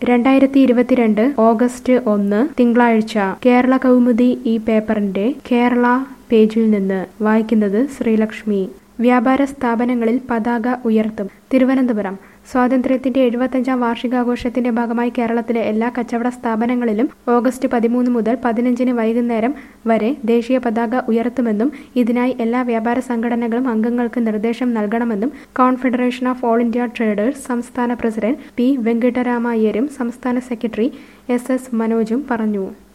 രണ്ടായിരത്തി ഇരുപത്തിരണ്ട് ഓഗസ്റ്റ് ഒന്ന് തിങ്കളാഴ്ച കേരള കൗമുദി ഈ പേപ്പറിന്റെ കേരള പേജിൽ നിന്ന് വായിക്കുന്നത് ശ്രീലക്ഷ്മി വ്യാപാര സ്ഥാപനങ്ങളിൽ പതാക ഉയർത്തും തിരുവനന്തപുരം സ്വാതന്ത്ര്യത്തിന്റെ എഴുപത്തഞ്ചാം വാർഷികാഘോഷത്തിന്റെ ഭാഗമായി കേരളത്തിലെ എല്ലാ കച്ചവട സ്ഥാപനങ്ങളിലും ഓഗസ്റ്റ് പതിമൂന്ന് മുതൽ പതിനഞ്ചിന് വൈകുന്നേരം വരെ ദേശീയ പതാക ഉയർത്തുമെന്നും ഇതിനായി എല്ലാ വ്യാപാര സംഘടനകളും അംഗങ്ങൾക്ക് നിർദ്ദേശം നൽകണമെന്നും confederation of all India traders സംസ്ഥാന പ്രസിഡന്റ് പി വെങ്കിട്ടരാമയ്യരും സംസ്ഥാന സെക്രട്ടറി എസ് എസ് മനോജും പറഞ്ഞു